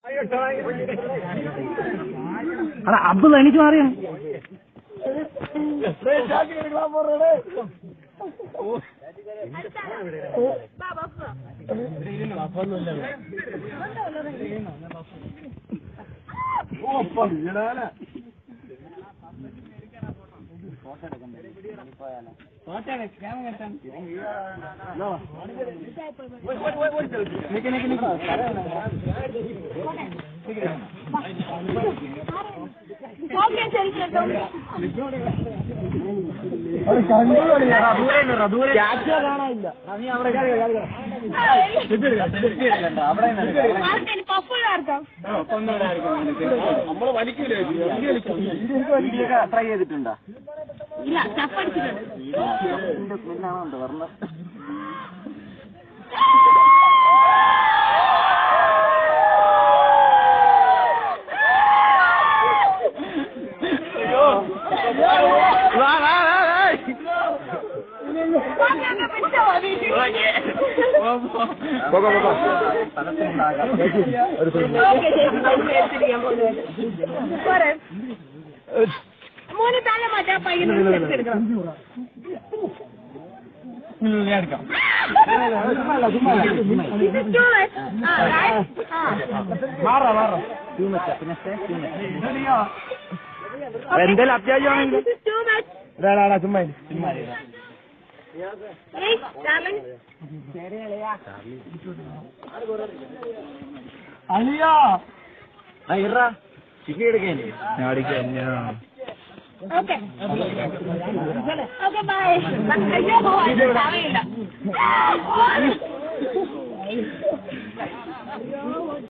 അടാ അബ്ദുള്ള എനിക്ക് മാറിയാണ് ഓക്കെ ശരി കേട്ടോ പപ്പുള്ളാർക്കാം ട്രൈ ചെയ്തിട്ടുണ്ടോ ഇല്ല ചപ്പടിച്ചിട്ടുണ്ട് ഇതിന്റെ സ്മെല്ലാണോ പറഞ്ഞത് മോനെ താഴെ മാറ്റാ പയ്യനെ എടുക്കണം ഇത് too much. ആ, right? ആ. എന്തെങ്കിലും അത്യാവശ്യമാണെങ്കിൽ This is too much. ചുമ്മാ Hey, Darling. അലിയാ ഇറാ ചിക്കൻ എടുക്കാൻ Okay. Okay, bye. അയ്യോ, ഇത് സമയമില്ല.